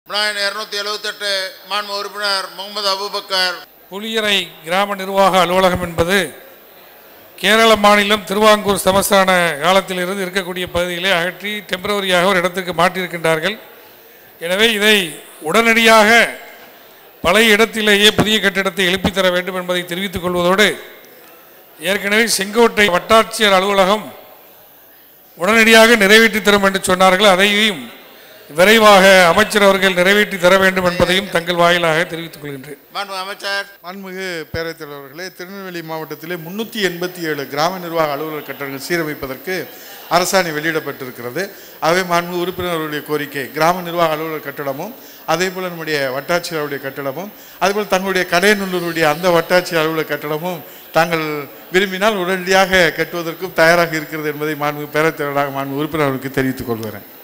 விநாயகன் இருநூத்தி எழுபத்தெட்டு மாண்பு உறுப்பினர் முகமது அபுபக்கர் புலியரை கிராம நிர்வாக அலுவலகம் என்பது கேரள மாநிலம் திருவாங்கூர் சமஸ்தான காலத்திலிருந்து இருக்கக்கூடிய பகுதியிலே அகற்றி டெம்பரவரியாக ஒரு இடத்துக்கு மாற்றியிருக்கின்றார்கள் எனவே இதை உடனடியாக பழைய இடத்திலேயே புதிய கட்டிடத்தை எழுப்பித் தர வேண்டும் என்பதை தெரிவித்துக் கொள்வதோடு ஏற்கனவே செங்கோட்டை வட்டாட்சியர் அலுவலகம் உடனடியாக நிறைவேற்றி தரும் என்று சொன்னார்கள் அதையும் விரைவாக அமைச்சர் அவர்கள் நிறைவேற்றி தர வேண்டும் என்பதையும் தங்கள் வாயிலாக தெரிவித்துக் கொள்கின்றேன் மாண்பு அமைச்சர் மாண்புமிகு பேரவைத் தலைவர்களே திருநெல்வேலி மாவட்டத்திலே முன்னூற்றி எண்பத்தி ஏழு கிராம நிர்வாக அலுவலர் கட்டடங்கள் சீரமைப்பதற்கு அரசாணை வெளியிடப்பட்டிருக்கிறது ஆகவே மாண்பு உறுப்பினர்களுடைய கோரிக்கை கிராம நிர்வாக அலுவலர் கட்டடமும் அதே போல் நம்முடைய வட்டாட்சியருடைய கட்டடமும் அதேபோல் தங்களுடைய கடையநல்லூருடைய அந்த வட்டாட்சியர் அலுவலர் கட்டடமும் தாங்கள் விரும்பினால் உடனடியாக கட்டுவதற்கும் தயாராக இருக்கிறது என்பதை மாண்பு பேரவைத் தலைவராக மாண்பு உறுப்பினர்களுக்கு தெரிவித்துக் கொள்கிறேன்